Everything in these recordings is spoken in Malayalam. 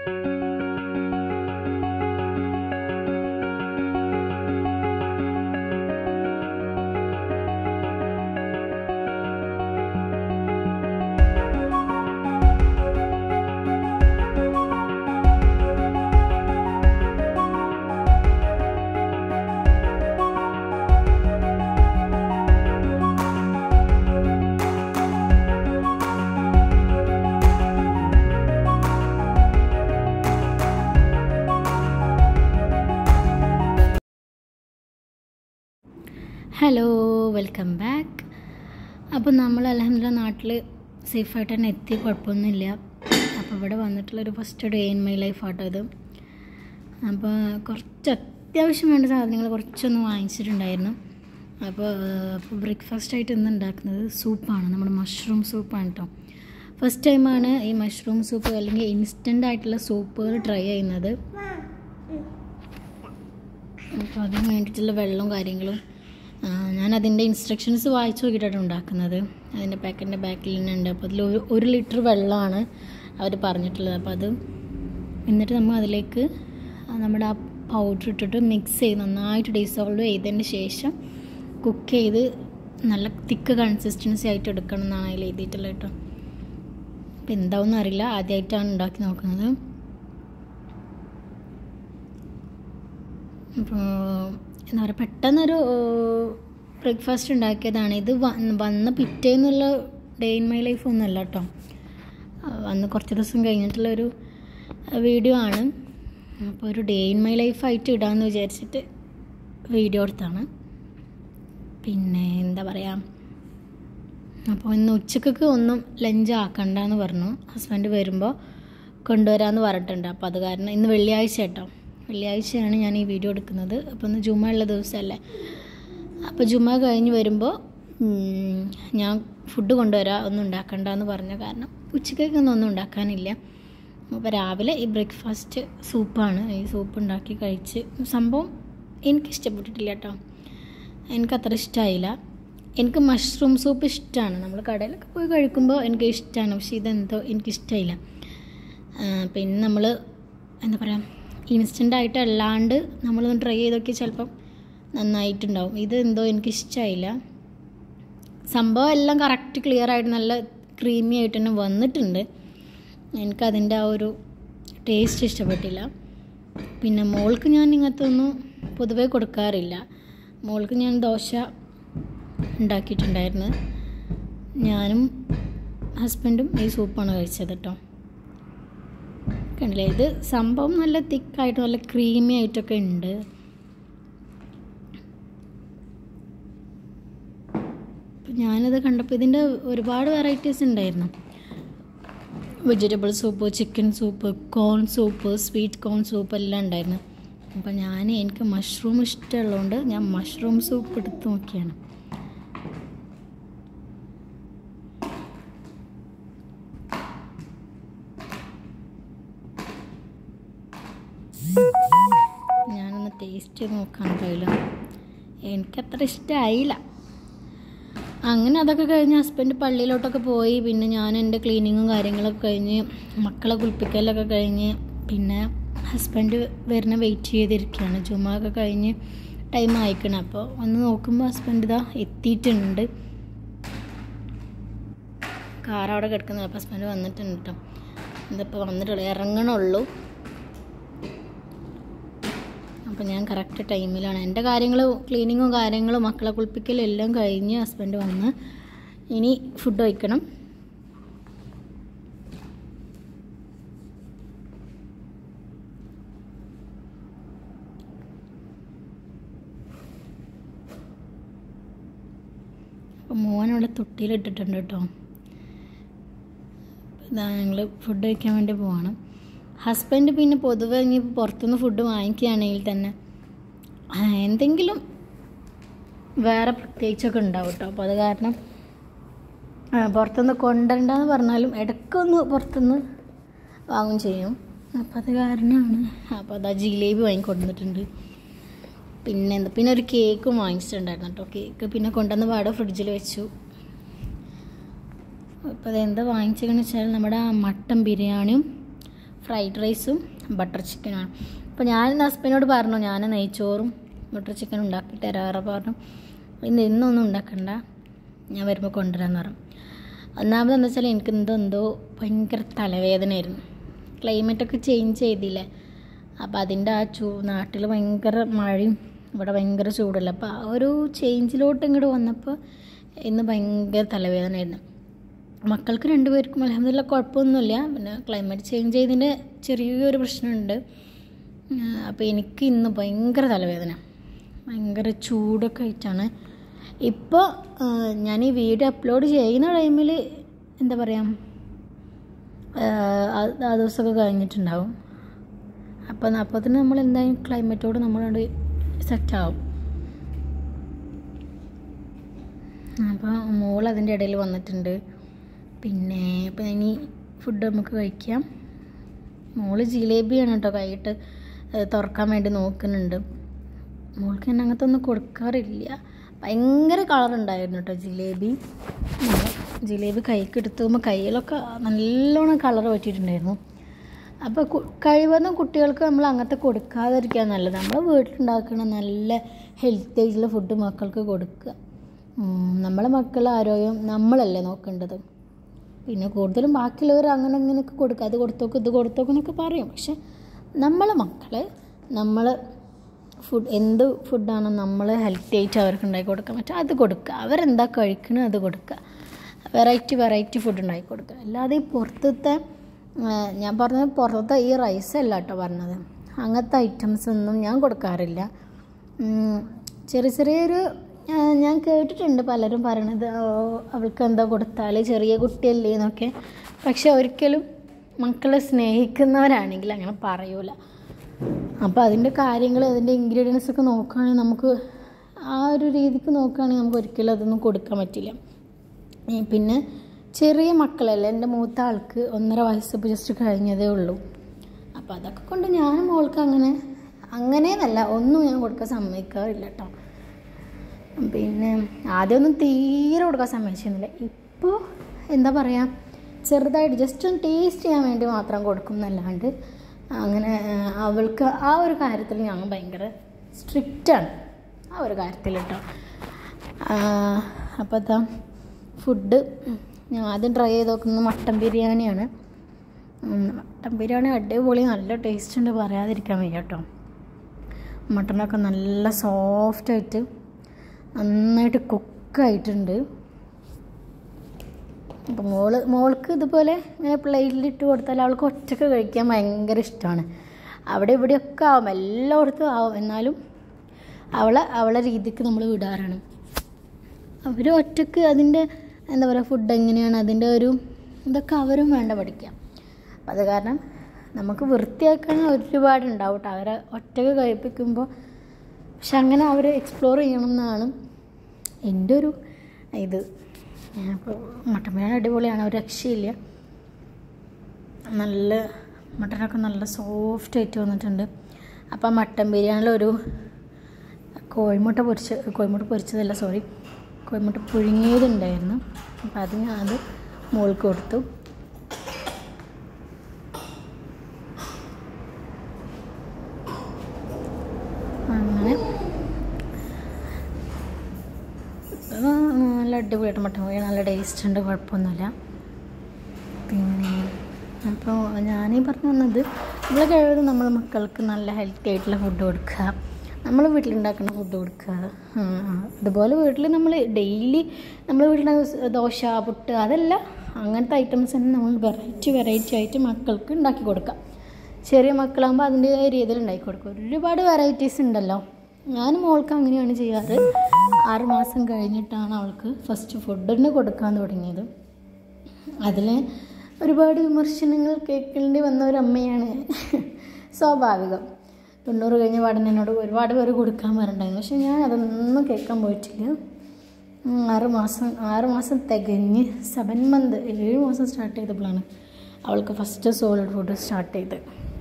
ഹലോ വെൽക്കം ബാക്ക് അപ്പോൾ നമ്മൾ അലഹമില്ല നാട്ടിൽ സേഫായിട്ട് തന്നെ എത്തി കുഴപ്പമൊന്നുമില്ല അപ്പോൾ ഇവിടെ വന്നിട്ടുള്ളൊരു first day in my life ആട്ടോ ഇത് അപ്പോൾ കുറച്ച് അത്യാവശ്യം വേണ്ട സാധനങ്ങൾ കുറച്ചൊന്ന് വാങ്ങിച്ചിട്ടുണ്ടായിരുന്നു അപ്പോൾ അപ്പോൾ ബ്രേക്ക്ഫാസ്റ്റ് ആയിട്ട് ഇന്ന് ഉണ്ടാക്കുന്നത് സൂപ്പാണ് നമ്മുടെ മഷ്റൂം സൂപ്പാണ് കേട്ടോ ഫസ്റ്റ് ടൈമാണ് ഈ മഷ്റൂം സൂപ്പ് അല്ലെങ്കിൽ ഇൻസ്റ്റൻ്റ് ആയിട്ടുള്ള സൂപ്പുകൾ ട്രൈ ചെയ്യുന്നത് അപ്പോൾ അതിന് വേണ്ടിയിട്ടുള്ള വെള്ളവും കാര്യങ്ങളും ആ, ഞാൻ അതിൻ്റെ ഇൻസ്ട്രക്ഷൻസ് വായിച്ച് നോക്കിയിട്ടാണ് ഉണ്ടാക്കുന്നത് അതിൻ്റെ പാക്കറ്റിൻ്റെ ബാക്കിൽ തന്നെ ഉണ്ട് അപ്പോൾ അതിൽ ഒരു ഒരു ലിറ്റർ വെള്ളമാണ് അവർ പറഞ്ഞിട്ടുള്ളത് അപ്പോൾ അത് എന്നിട്ട് നമ്മൾ അതിലേക്ക് ആ നമ്മുടെ ആ പൗഡർ ഇട്ടിട്ട് മിക്സ് ചെയ്ത് നന്നായിട്ട് ഡിസോൾവ് ചെയ്തതിന് ശേഷം കുക്ക് ചെയ്ത് നല്ല തിക്ക് കൺസിസ്റ്റൻസി ആയിട്ട് എടുക്കണം എന്നാണ് അതിൽ എഴുതിയിട്ടുള്ളത് കേട്ടോ അപ്പോൾ എന്താവുമെന്ന് അറിയില്ല ആദ്യമായിട്ടാണ് ഉണ്ടാക്കി നോക്കുന്നത് അപ്പോൾ എന്താ പറയുക പെട്ടെന്നൊരു ബ്രേക്ക്ഫാസ്റ്റ് ഉണ്ടാക്കിയതാണ് ഇത് വന്ന് വന്ന പിറ്റേന്നുള്ള ഡേ ഇൻ മൈ ലൈഫ് ഒന്നുമല്ല കേട്ടോ വന്ന് കുറച്ച് ദിവസം കഴിഞ്ഞിട്ടുള്ളൊരു വീഡിയോ ആണ് അപ്പോൾ ഒരു ഡേ ഇൻ മൈ ലൈഫായിട്ട് ഇടാമെന്ന് വിചാരിച്ചിട്ട് വീഡിയോ എടുത്താണ് പിന്നെ എന്താ പറയുക അപ്പോൾ ഇന്ന് ഉച്ചക്കൊക്കെ ഒന്നും ലഞ്ച് ആക്കണ്ടെന്ന് പറഞ്ഞു ഹസ്ബൻഡ് വരുമ്പോൾ കൊണ്ടുവരാമെന്ന് പറഞ്ഞിട്ടുണ്ട് അപ്പോൾ അത് കാരണം ഇന്ന് വെള്ളിയാഴ്ച കേട്ടോ വെള്ളിയാഴ്ചയാണ് ഞാൻ ഈ വീഡിയോ എടുക്കുന്നത് അപ്പോൾ ഇന്ന് ജുമ ഉള്ള ദിവസമല്ലേ അപ്പോൾ ജുമ കഴിഞ്ഞ് വരുമ്പോൾ ഉം, ഞാൻ ഫുഡ് കൊണ്ടുവരാം ഒന്നും ഉണ്ടാക്കണ്ടെന്ന് പറഞ്ഞ കാരണം ഉച്ചക്കൊക്കെ ഒന്നും ഉണ്ടാക്കാനില്ല അപ്പോൾ രാവിലെ ഈ ബ്രേക്ക്ഫാസ്റ്റ് സൂപ്പാണ് ഈ സൂപ്പ് ഉണ്ടാക്കി കഴിച്ച് സംഭവം എനിക്കിഷ്ടപ്പെട്ടിട്ടില്ല കേട്ടോ എനിക്കത്ര ഇഷ്ടമായില്ല എനിക്ക് മഷ്റൂം സൂപ്പ് ഇഷ്ടമാണ് നമ്മൾ കടയിലൊക്കെ പോയി കഴിക്കുമ്പോൾ എനിക്ക് ഇഷ്ടമാണ് പക്ഷേ ഇതെന്തോ എനിക്കിഷ്ടമായില്ല പിന്നെ നമ്മൾ എന്താ പറയുക ഇൻസ്റ്റൻ്റ് ആയിട്ട് അല്ലാണ്ട് നമ്മളൊന്ന് ട്രൈ ചെയ്ത് നോക്കി ചിലപ്പം നന്നായിട്ടുണ്ടാവും ഇത് എന്തോ എനിക്ക് ഇഷ്ടമായില്ല സംഭവം എല്ലാം കറക്റ്റ് ക്ലിയർ ആയിട്ട് നല്ല ക്രീമി ആയിട്ട് തന്നെ വന്നിട്ടുണ്ട് എനിക്കതിൻ്റെ ആ ഒരു ടേസ്റ്റ് ഇഷ്ടപ്പെട്ടില്ല പിന്നെ മോൾക്ക് ഞാൻ ഇങ്ങനത്തെ ഒന്നും പൊതുവേ കൊടുക്കാറില്ല മോൾക്ക് ഞാൻ ദോശ ഉണ്ടാക്കിയിട്ടുണ്ടായിരുന്നു ഞാനും ഹസ്ബൻഡും ഈ സൂപ്പാണ് കഴിച്ചത് കേട്ടോ കണ്ടില്ലേ ഇത് സംഭവം നല്ല തിക്കായിട്ട് നല്ല ക്രീമി ആയിട്ടൊക്കെ ഉണ്ട് അപ്പം ഞാനിത് കണ്ടപ്പോൾ ഇതിൻ്റെ ഒരുപാട് വെറൈറ്റീസ് ഉണ്ടായിരുന്നു vegetable soup chicken soup corn soup sweet corn soup എല്ലാം ഉണ്ടായിരുന്നു അപ്പം ഞാൻ എനിക്ക് മഷ്റൂം ഇഷ്ടമുള്ളതുകൊണ്ട് ഞാൻ മഷ്റൂം സൂപ്പ് എടുത്ത് നോക്കിയാണ് ഞാനൊന്ന് ടേസ്റ്റ് ചെയ്ത് നോക്കാൻ കഴിയില്ല എനിക്കത്ര ഇഷ്ടമായില്ല അങ്ങനെ അതൊക്കെ കഴിഞ്ഞ് ഹസ്ബൻഡ് പള്ളിയിലോട്ടൊക്കെ പോയി പിന്നെ ഞാൻ എൻ്റെ ക്ലീനിങ്ങും കാര്യങ്ങളൊക്കെ കഴിഞ്ഞ് മക്കളെ കുളിപ്പിക്കലൊക്കെ കഴിഞ്ഞ് പിന്നെ ഹസ്ബൻഡ് വരുന്ന വെയിറ്റ് ചെയ്തിരിക്കുകയാണ് ചുമ ഒക്കെ കഴിഞ്ഞ് ടൈം ആയിക്കണം അപ്പോൾ ഒന്ന് നോക്കുമ്പോൾ ഹസ്ബൻഡ് ഇതാ എത്തിയിട്ടുണ്ട് കാർ അവിടെ കിടക്കുന്നത് അപ്പോൾ ഹസ്ബൻഡ് വന്നിട്ടുണ്ട് കേട്ടോ ഇതിപ്പോൾ വന്നിട്ടുള്ളൂ ഇറങ്ങണുള്ളൂ അപ്പോൾ ഞാൻ കറക്റ്റ് ടൈമിലാണ് എൻ്റെ കാര്യങ്ങൾ ക്ലീനിങ്ങും കാര്യങ്ങളും മക്കളെ കുളിപ്പിക്കലും എല്ലാം കഴിഞ്ഞ് ഹസ്ബൻഡ് വന്ന് ഇനി ഫുഡ് വയ്ക്കണം അപ്പോൾ മോനവിടെ തൊട്ടിയിലിട്ടിട്ടുണ്ട് കേട്ടോ ഇതാ ഞങ്ങൾ ഫുഡ് കഴിക്കാൻ വേണ്ടി പോവാണ് ഹസ്ബൻഡ് പിന്നെ പൊതുവെ ഇനി പുറത്തുനിന്ന് ഫുഡ് വാങ്ങിക്കുകയാണെങ്കിൽ തന്നെ ആ, എന്തെങ്കിലും വേറെ പ്രത്യേകിച്ചൊക്കെ ഉണ്ടാവും കേട്ടോ അപ്പോൾ അത് കാരണം ആ, പുറത്തുനിന്ന് കൊണ്ടുവരണ്ടെന്ന് പറഞ്ഞാലും ഇടയ്ക്കൊന്ന് പുറത്തുനിന്ന് വാങ്ങും ചെയ്യും അപ്പോൾ അത് കാരണമാണ് അപ്പോൾ അതാ ജിലേബി വാങ്ങിക്കൊണ്ടുവന്നിട്ടുണ്ട് പിന്നെ എന്താ പിന്നെ ഒരു കേക്കും വാങ്ങിച്ചിട്ടുണ്ടായിരുന്നു കേട്ടോ കേക്ക് പിന്നെ കൊണ്ടുവന്ന് പാടെ ഫ്രിഡ്ജിൽ വെച്ചു അപ്പോൾ അതെന്താ വാങ്ങിച്ചതെന്ന് വെച്ചാൽ നമ്മുടെ ആ മട്ടൻ ബിരിയാണിയും ഫ്രൈഡ് റൈസും ബട്ടർ ചിക്കനുമാണ് അപ്പോൾ ഞാൻ ഹസ്ബൻഡിനോട് പറഞ്ഞു ഞാൻ നെയ്ച്ചോറും ബട്ടർ ചിക്കനും ഉണ്ടാക്കി തരാറ് പറഞ്ഞു ഇന്ന് ഇന്നൊന്നും ഉണ്ടാക്കണ്ട ഞാൻ വരുമ്പോൾ കൊണ്ടുവരാമെന്ന് പറഞ്ഞു ഒന്നാമത് എന്താ വെച്ചാൽ എനിക്ക് എന്തോ എന്തോ ഭയങ്കര തലവേദനയായിരുന്നു ക്ലൈമറ്റൊക്കെ ചേഞ്ച് ചെയ്തില്ലേ അപ്പോൾ അതിൻ്റെ ആ ചൂ നാട്ടിൽ ഭയങ്കര മഴയും ഇവിടെ ഭയങ്കര ചൂടല്ല അപ്പോൾ ആ ഒരു ചേഞ്ചിലോട്ട് ഇങ്ങോട്ട് വന്നപ്പോൾ ഇന്ന് ഭയങ്കര തലവേദനയായിരുന്നു മക്കൾക്ക് രണ്ടുപേർക്കും അലഹമില്ല കുഴപ്പമൊന്നുമില്ല പിന്നെ ക്ലൈമറ്റ് ചേഞ്ച് ചെയ്തതിൻ്റെ ചെറിയൊരു പ്രശ്നമുണ്ട് അപ്പോൾ എനിക്ക് ഇന്ന് ഭയങ്കര തലവേദന ഭയങ്കര ചൂടൊക്കെ ആയിട്ടാണ് ഇപ്പോൾ ഞാൻ ഈ വീഡിയോ അപ്ലോഡ് ചെയ്യുന്ന ടൈമിൽ എന്താ പറയുക ആ ദിവസമൊക്കെ കഴിഞ്ഞിട്ടുണ്ടാവും അപ്പോൾ അപ്പോൾ തന്നെ നമ്മൾ എന്തായാലും ക്ലൈമറ്റോട് നമ്മളോട് സെറ്റ് ആവും അപ്പോൾ മോൾ അതിൻ്റെ ഇടയിൽ വന്നിട്ടുണ്ട് പിന്നെ ഇപ്പം ഇനി ഫുഡ് നമുക്ക് കഴിക്കാം മോള് ജിലേബിയാണ് കേട്ടോ കൈയിട്ട് തുറക്കാൻ വേണ്ടി നോക്കുന്നുണ്ട് മോൾക്ക് ഞാൻ അങ്ങനത്തെ ഒന്നും കൊടുക്കാറില്ല ഭയങ്കര കളറുണ്ടായിരുന്നു കേട്ടോ ജിലേബി ജിലേബി കൈക്ക് എടുത്തുമ്പോൾ കയ്യിലൊക്കെ നല്ലോണം കളർ പറ്റിയിട്ടുണ്ടായിരുന്നു അപ്പോൾ കഴിവതും കുട്ടികൾക്ക് നമ്മൾ അങ്ങനത്തെ കൊടുക്കാതിരിക്കാൻ നല്ലത് നമ്മൾ വീട്ടിലുണ്ടാക്കുന്ന നല്ല ഹെൽത്തി ആയിട്ടുള്ള ഫുഡ് മക്കൾക്ക് കൊടുക്കുക നമ്മളെ മക്കളെ ആരോഗ്യം നമ്മളല്ലേ നോക്കേണ്ടത് പിന്നെ കൂടുതലും ബാക്കിയുള്ളവർ അങ്ങനെ ഇങ്ങനെയൊക്കെ കൊടുക്കുക അത് കൊടുത്തോക്ക് ഇത് കൊടുത്തോക്ക് എന്നൊക്കെ പറയും പക്ഷെ നമ്മളെ മക്കളെ നമ്മൾ ഫുഡ് എന്ത് ഫുഡാണോ നമ്മൾ ഹെൽത്തി ആയിട്ട് അവർക്ക് ഉണ്ടാക്കി കൊടുക്കാൻ പറ്റുക അത് കൊടുക്കുക അവരെന്താ കഴിക്കുന്നത് അത് കൊടുക്കുക വെറൈറ്റി വെറൈറ്റി ഫുഡ് ഉണ്ടാക്കി കൊടുക്കുക അല്ലാതെ ഈ പുറത്തത്തെ ഞാൻ പറഞ്ഞത് പുറത്തെ ഈ റൈസ് അല്ല കേട്ടോ പറഞ്ഞത് അങ്ങനത്തെ ഐറ്റംസ് ഒന്നും ഞാൻ കൊടുക്കാറില്ല ചെറിയ ചെറിയൊരു ഞാൻ കേട്ടിട്ടുണ്ട് പലരും പറയണത് അവൾക്ക് എന്താ കൊടുത്താൽ ചെറിയ കുട്ടിയല്ലേ എന്നൊക്കെ പക്ഷെ ഒരിക്കലും മക്കളെ സ്നേഹിക്കുന്നവരാണെങ്കിൽ അങ്ങനെ പറയൂല അപ്പോൾ അതിൻ്റെ കാര്യങ്ങൾ അതിൻ്റെ ഇൻഗ്രീഡിയൻസ് ഒക്കെ നോക്കുകയാണെങ്കിൽ നമുക്ക് ആ ഒരു രീതിക്ക് നോക്കുകയാണെങ്കിൽ നമുക്ക് ഒരിക്കലും അതൊന്നും കൊടുക്കാൻ പറ്റില്ല പിന്നെ ചെറിയ മക്കളല്ലേ എൻ്റെ മൂത്ത ആൾക്ക് ഒന്നര വയസ്സ് ഇപ്പോൾ ജസ്റ്റ് കഴിഞ്ഞതേ ഉള്ളൂ അപ്പോൾ അതൊക്കെ കൊണ്ട് ഞാൻ മോൾക്ക് അങ്ങനെ അങ്ങനെയെന്നല്ല ഒന്നും ഞാൻ കൊടുക്കാൻ സമ്മതിക്കാറില്ല കേട്ടോ പിന്നെ ആദ്യമൊന്നും തീരെ കൊടുക്കാൻ സമ്മതിച്ചിരുന്നില്ല ഇപ്പോൾ എന്താ പറയുക ചെറുതായിട്ട് ജസ്റ്റ് ഒന്ന് ടേസ്റ്റ് ചെയ്യാൻ വേണ്ടി മാത്രം കൊടുക്കും എന്നല്ലാണ്ട് അങ്ങനെ അവൾക്ക് ആ ഒരു കാര്യത്തിൽ ഞാൻ ഭയങ്കര സ്ട്രിക്റ്റാണ് ആ ഒരു കാര്യത്തിൽ കേട്ടോ അപ്പോൾ അതാ ഫുഡ് ഞാൻ ആദ്യം ട്രൈ ചെയ്ത് നോക്കുന്നത് മട്ടൻ ബിരിയാണിയാണ് മട്ടൻ ബിരിയാണി അടിപൊളി നല്ല ടേസ്റ്റ് ഉണ്ട് പറയാതിരിക്കാൻ വയ്യ കേട്ടോ മട്ടനൊക്കെ നല്ല സോഫ്റ്റായിട്ട് നന്നായിട്ട് കുക്കായിട്ടുണ്ട് അപ്പോൾ മോള് മോൾക്ക് ഇതുപോലെ ഇങ്ങനെ പ്ലേറ്റിലിട്ട് കൊടുത്താൽ അവൾക്ക് ഒറ്റക്ക് കഴിക്കാൻ ഭയങ്കര ഇഷ്ടമാണ് അവിടെ ഇവിടെയൊക്കെ ആവും എല്ലായിടത്തും ആവും എന്നാലും അവളെ അവളെ രീതിക്ക് നമ്മൾ വിടാറാണ് അവർ ഒറ്റക്ക് അതിൻ്റെ എന്താ പറയുക ഫുഡ് എങ്ങനെയാണ് അതിൻ്റെ ഒരു ഇതൊക്കെ അവരും വേണ്ട പഠിക്കാം അപ്പം അത് കാരണം നമുക്ക് വൃത്തിയാക്കാൻ ഒരുപാട് ഉണ്ടാവും കേട്ടോ അവരെ ഒറ്റക്ക് കഴിപ്പിക്കുമ്പോൾ പക്ഷെ അങ്ങനെ അവർ എക്സ്പ്ലോർ ചെയ്യണം എന്നാണ് എൻ്റെ ഒരു ഇത് അപ്പോൾ മട്ടൻ ബിരിയാണി അടിപൊളിയാണ് ഒരു രക്ഷയില്ല നല്ല മട്ടനൊക്കെ നല്ല സോഫ്റ്റ് ആയിട്ട് വന്നിട്ടുണ്ട് അപ്പം മട്ടൻ ബിരിയാണിയിലൊരു കോഴിമുട്ട പൊരിച്ച കോഴിമുട്ട പൊരിച്ചതല്ല സോറി കോഴിമുട്ട പുഴുങ്ങിയതുണ്ടായിരുന്നു അപ്പം അത് ഞാൻ അത് മോൾക്ക് കൊടുത്തു അങ്ങനെ നല്ല അടിപൊളിയായിട്ട് മട്ടൻ കോഴി നല്ല ടേസ്റ്റ് ഉണ്ട് കുഴപ്പമൊന്നുമില്ല പിന്നെ അപ്പോൾ ഞാനീ പറഞ്ഞു വന്നത് നമ്മൾ കഴിവതും നമ്മൾ മക്കൾക്ക് നല്ല ഹെൽത്തി ആയിട്ടുള്ള ഫുഡ് കൊടുക്കുക നമ്മൾ വീട്ടിലുണ്ടാക്കുന്ന ഫുഡ് കൊടുക്കുക അതുപോലെ വീട്ടിൽ നമ്മൾ ഡെയിലി നമ്മൾ വീട്ടിൽ ദോശ പുട്ട് അതല്ല അങ്ങനത്തെ ഐറ്റംസ് തന്നെ നമ്മൾ വെറൈറ്റി വെറൈറ്റി ആയിട്ട് മക്കൾക്ക് ഉണ്ടാക്കി കൊടുക്കുക ചെറിയ മക്കളാകുമ്പോൾ അതിൻ്റെതായ രീതിയിൽ ഉണ്ടാക്കി കൊടുക്കുക ഒരുപാട് വെറൈറ്റീസ് ഉണ്ടല്ലോ ഞാൻ മോൾക്ക് അങ്ങനെയാണ് ചെയ്യാറ് ആറ് മാസം കഴിഞ്ഞിട്ടാണ് അവൾക്ക് ഫസ്റ്റ് ഫുഡിന് കൊടുക്കാൻ തുടങ്ങിയത് അതിൽ ഒരുപാട് വിമർശനങ്ങൾ കേൾക്കേണ്ടി വന്ന ഒരു അമ്മയാണ് സ്വാഭാവികം തൊണ്ണൂറ് കഴിഞ്ഞ പാടന്നെ എന്നോട് ഒരുപാട് പേര് കൊടുക്കാൻ പറഞ്ഞിട്ടുണ്ടായിരുന്നു പക്ഷെ ഞാൻ അതൊന്നും കേൾക്കാൻ പോയിട്ടില്ല ആറ് മാസം ആറ് മാസം തികഞ്ഞ് സെവൻ മന്ത് ഏഴ് മാസം സ്റ്റാർട്ട് ചെയ്തപ്പോഴാണ് അവൾക്ക് ഫസ്റ്റ് സോളിഡ് ഫുഡ് സ്റ്റാർട്ട് ചെയ്തത്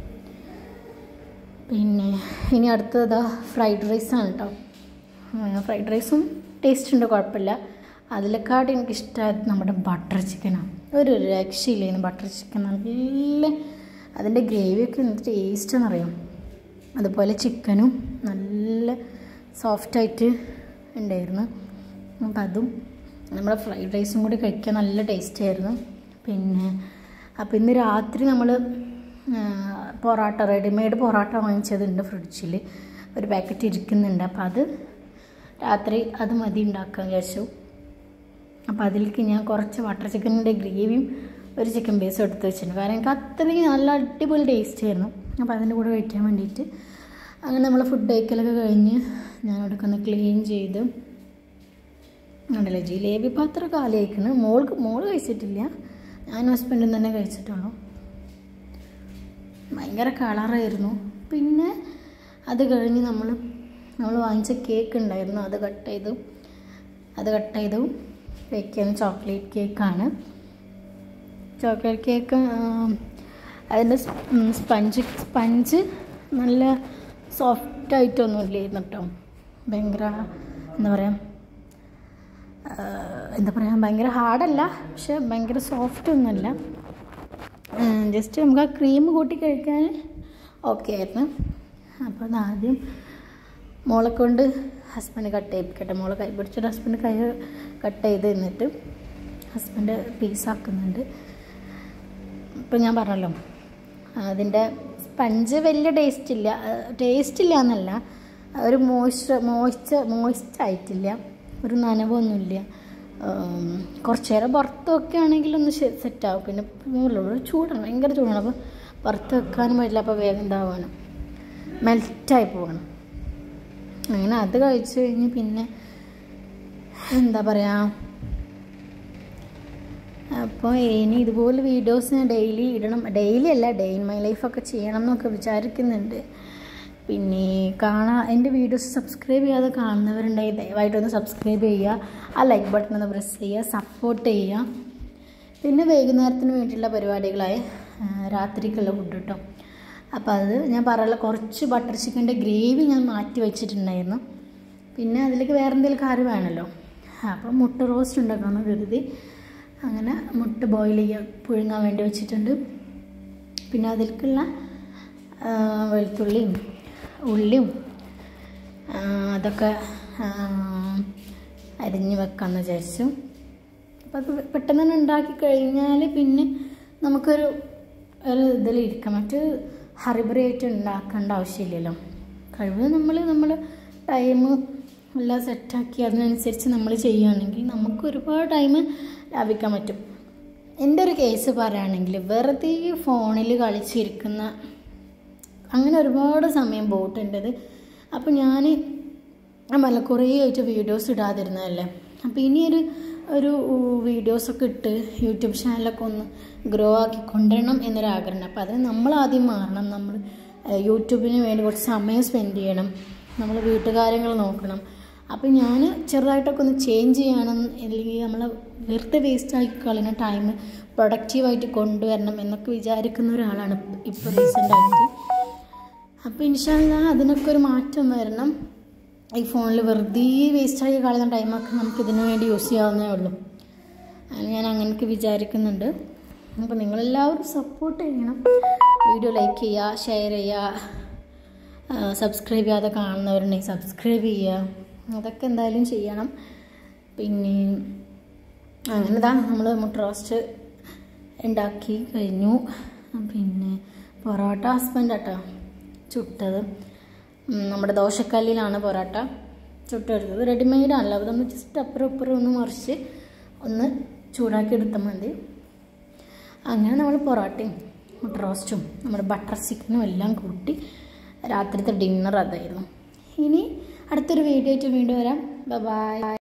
പിന്നെ ഇനി അടുത്തത് ഫ്രൈഡ് റൈസാണ് കേട്ടോ ഫ്രൈഡ് റൈസും ടേസ്റ്റ് ഉണ്ട് കുഴപ്പമില്ല അതിലെക്കാട്ട് എനിക്കിഷ്ടമായത് നമ്മുടെ ബട്ടർ ചിക്കനാണ് ഒരു രക്ഷയില്ലായിരുന്നു ബട്ടർ ചിക്കൻ നല്ല അതിൻ്റെ ഗ്രേവിയൊക്കെ എന്ത് ടേസ്റ്റ് അറിയാം അതുപോലെ ചിക്കനും നല്ല സോഫ്റ്റായിട്ട് ഉണ്ടായിരുന്നു അപ്പം അതും നമ്മുടെ ഫ്രൈഡ് റൈസും കൂടി കഴിക്കാൻ നല്ല ടേസ്റ്റ് ആയിരുന്നു പിന്നെ അപ്പം ഇന്ന് രാത്രി നമ്മൾ പൊറോട്ട റെഡിമെയ്ഡ് പൊറോട്ട വാങ്ങിച്ചതുണ്ട് ഫ്രിഡ്ജിൽ ഒരു പാക്കറ്റ് ഇരിക്കുന്നുണ്ട് അപ്പോൾ അത് രാത്രി അത് മതി ഉണ്ടാക്കാൻ വിചാരിച്ചു അപ്പോൾ അതിലേക്ക് ഞാൻ കുറച്ച് ബട്ടർ ചിക്കനിൻ്റെ ഗ്രേവിയും ഒരു ചിക്കൻ പീസും എടുത്ത് വെച്ചിട്ടുണ്ട് കാരണം എനിക്ക് അത്രയും നല്ല അടിപൊളി ടേസ്റ്റ് ആയിരുന്നു അപ്പോൾ അതിൻ്റെ കൂടെ കഴിക്കാൻ വേണ്ടിയിട്ട് അങ്ങനെ നമ്മൾ ഫുഡ് കഴിക്കലൊക്കെ കഴിഞ്ഞ് ഞാൻ അവിടെയൊക്കെ ഒന്ന് ക്ലീൻ ചെയ്ത് ഉണ്ടല്ലോ ജിലേബി പാത്രം കാലി കഴിക്കുന്നു മോൾക്ക് മോള് കഴിച്ചിട്ടില്ല ഞാനും ഹസ്ബൻഡും തന്നെ കഴിച്ചിട്ടുള്ളൂ ഭയങ്കര കളറായിരുന്നു പിന്നെ അത് കഴിഞ്ഞ് നമ്മൾ നമ്മൾ വാങ്ങിച്ച കേക്ക് ഉണ്ടായിരുന്നു അത് കട്ട് ചെയ്തു അത് കട്ട് ചെയ്തു കഴിക്കുന്ന ചോക്ലേറ്റ് കേക്കാണ് ചോക്ലേറ്റ് കേക്ക് അതിൻ്റെ സ്പഞ്ച് സ്പഞ്ച് നല്ല സോഫ്റ്റ് ആയിട്ടൊന്നും ഇല്ലായിരുന്നു കേട്ടോ ഭയങ്കര എന്താ പറയുക എന്താ പറയുക ഭയങ്കര ഹാർഡല്ല പക്ഷെ ഭയങ്കര സോഫ്റ്റ് ഒന്നുമല്ല ജസ്റ്റ് നമുക്ക് ആ ക്രീം കൂട്ടി കഴിക്കാൻ ഓക്കെ ആയിരുന്നു അപ്പോൾ അത് ആദ്യം മോളെ കൊണ്ട് ഹസ്ബൻഡ് കട്ട് ചെയ്യിപ്പിക്കട്ടെ മോളെ കൈ പിടിച്ചിട്ട് ഹസ്ബൻഡ് കൈ കട്ട് ചെയ്ത് എന്നിട്ട് ഹസ്ബൻഡ് പീസാക്കുന്നുണ്ട് ഇപ്പം ഞാൻ പറഞ്ഞല്ലോ അതിൻ്റെ സ്പഞ്ച് വലിയ ടേസ്റ്റ് ഇല്ല ടേസ്റ്റ് ഇല്ല എന്നല്ല ഒരു മോയ്സ്ചർ മോയ്സ്ചർ മോയ്സ്റ്റ് ആയിട്ടില്ല ഒരു നനവൊന്നുമില്ല കുറച്ച് നേരം പുറത്ത് വെക്കുകയാണെങ്കിൽ ഒന്ന് സെറ്റാവും പിന്നെ മുകളിലുള്ള ചൂടാണ് ഭയങ്കര ചൂടാണ് അപ്പോൾ പുറത്ത് വെക്കാനും പറ്റില്ല അപ്പോൾ വേഗം എന്താവാണ് മെൽറ്റായി പോകണം അങ്ങനെ അത് കഴിച്ച് കഴിഞ്ഞ് പിന്നെ എന്താ പറയുക അപ്പോൾ ഇനി ഇതുപോലെ വീഡിയോസ് ഞാൻ ഡെയിലി ഇടണം ഡെയിലി അല്ല ഡേ ഇൻ മൈ ലൈഫൊക്കെ ചെയ്യണം എന്നൊക്കെ വിചാരിക്കുന്നുണ്ട് പിന്നെ കാണാൻ എൻ്റെ വീഡിയോസ് സബ്സ്ക്രൈബ് ചെയ്യാതെ കാണുന്നവരുണ്ടെങ്കിൽ ദയവായിട്ടൊന്ന് സബ്സ്ക്രൈബ് ചെയ്യുക ആ ലൈക്ക് ബട്ടൺ ഒന്ന് പ്രസ് ചെയ്യുക സപ്പോർട്ട് ചെയ്യുക പിന്നെ വൈകുന്നേരത്തിന് വേണ്ടിയുള്ള പരിപാടികളായ രാത്രിക്കുള്ള ഫുഡ് കേട്ടോ അപ്പോൾ അത് ഞാൻ പറയാനുള്ള കുറച്ച് ബട്ടർ ചിക്കൻ്റെ ഗ്രേവി ഞാൻ മാറ്റി വെച്ചിട്ടുണ്ടായിരുന്നു പിന്നെ അതിലേക്ക് വേറെ എന്തെങ്കിലും കറി വേണമല്ലോ അപ്പോൾ മുട്ട റോസ്റ്റ് ഉണ്ടാക്കാമെന്ന് കരുതി അങ്ങനെ മുട്ട ബോയിൽ ചെയ്യാൻ പുഴുങ്ങാൻ വേണ്ടി വെച്ചിട്ടുണ്ട് പിന്നെ അതിലേക്കുള്ള വെളുത്തുള്ളിയും ഉള്ളിയും അതൊക്കെ അരിഞ്ഞ് വെക്കാമെന്ന് വിചാരിച്ചു അപ്പോൾ അത് പെട്ടെന്ന് തന്നെ ഉണ്ടാക്കി കഴിഞ്ഞാൽ പിന്നെ നമുക്കൊരു ഒരു ഇതിലിരിക്കാം മറ്റ് ഹറിബറിയായിട്ട് ഉണ്ടാക്കേണ്ട ആവശ്യമില്ലല്ലോ കഴിവ് നമ്മൾ നമ്മൾ ടൈം എല്ലാം സെറ്റാക്കി അതിനനുസരിച്ച് നമ്മൾ ചെയ്യുകയാണെങ്കിൽ നമുക്ക് ഒരുപാട് ടൈം ലാഭിക്കാൻ പറ്റും എൻ്റെ ഒരു കേസ് പറയുകയാണെങ്കിൽ വെറുതെ ഫോണിൽ കളിച്ചിരിക്കുന്ന അങ്ങനെ ഒരുപാട് സമയം പോയിട്ടുണ്ടത് അപ്പോൾ ഞാൻ മല കുറേ ആയിട്ട് വീഡിയോസ് ഇടാതിരുന്നതല്ലേ അപ്പോൾ ഇനിയൊരു ഒരു വീഡിയോസൊക്കെ ഇട്ട് യൂട്യൂബ് ചാനലൊക്കെ ഒന്ന് ഗ്രോ ആക്കി കൊണ്ടുവരണം എന്നൊരാഗ്രഹം അപ്പോൾ അതിന് നമ്മൾ ആദ്യം മാറണം നമ്മൾ യൂട്യൂബിന് വേണ്ടി കുറച്ച് സമയം സ്പെൻഡ് ചെയ്യണം നമ്മൾ വീട്ടുകാര്യങ്ങൾ നോക്കണം അപ്പോൾ ഞാൻ ചെറുതായിട്ടൊക്കെ ഒന്ന് ചേഞ്ച് ചെയ്യണം അല്ലെങ്കിൽ നമ്മൾ വെറുതെ വേസ്റ്റ് ആക്കി കളയുന്ന ടൈം പ്രൊഡക്റ്റീവായിട്ട് കൊണ്ടുവരണം എന്നൊക്കെ വിചാരിക്കുന്ന ഒരാളാണ് ഇപ്പോൾ റീസെൻ്റായിട്ട് അപ്പോൾ ഇൻഷാല്ല അതിനൊക്കെ ഒരു മാറ്റം വരണം ഈ ഫോണിൽ വെറുതെ വേസ്റ്റാക്കി കളയുന്ന ടൈമൊക്കെ നമുക്ക് ഇതിനു വേണ്ടി യൂസ് ചെയ്യാവുന്നേ ഉള്ളൂ ഞാൻ അങ്ങനെയൊക്കെ വിചാരിക്കുന്നുണ്ട് അപ്പോൾ നിങ്ങളെല്ലാവരും സപ്പോർട്ട് ചെയ്യണം വീഡിയോ ലൈക്ക് ചെയ്യുക ഷെയർ ചെയ്യുക സബ്സ്ക്രൈബ് ചെയ്യാതെ കാണുന്നവരുണ്ടെങ്കിൽ സബ്സ്ക്രൈബ് ചെയ്യുക അതൊക്കെ എന്തായാലും ചെയ്യണം പിന്നെ അങ്ങനെ ഇതാ നമ്മൾ മുട്ട റോസ്റ്റ് ഉണ്ടാക്കി കഴിഞ്ഞു പിന്നെ പൊറോട്ട ഹസ്ബൻഡ് കേട്ടോ ചുട്ടത് നമ്മുടെ ദോശക്കല്ലിലാണ് പൊറോട്ട ചുട്ടെടുത്തത് റെഡിമെയ്ഡാണല്ലോ അത് നമ്മൾ ജസ്റ്റ് അപ്പുറം ഇപ്പുറം ഒന്ന് മറിച്ച് ഒന്ന് ചൂടാക്കി എടുത്താൽ മതി അങ്ങനെ നമ്മൾ പൊറോട്ടയും മുട്ട റോസ്റ്റും നമ്മുടെ ബട്ടർ ചിക്കനും എല്ലാം കൂട്ടി രാത്രിത്തെ ഡിന്നർ അതായിരുന്നു ഇനി അടുത്തൊരു വീഡിയോ ആയിട്ട് വീണ്ടും വരാം ബൈ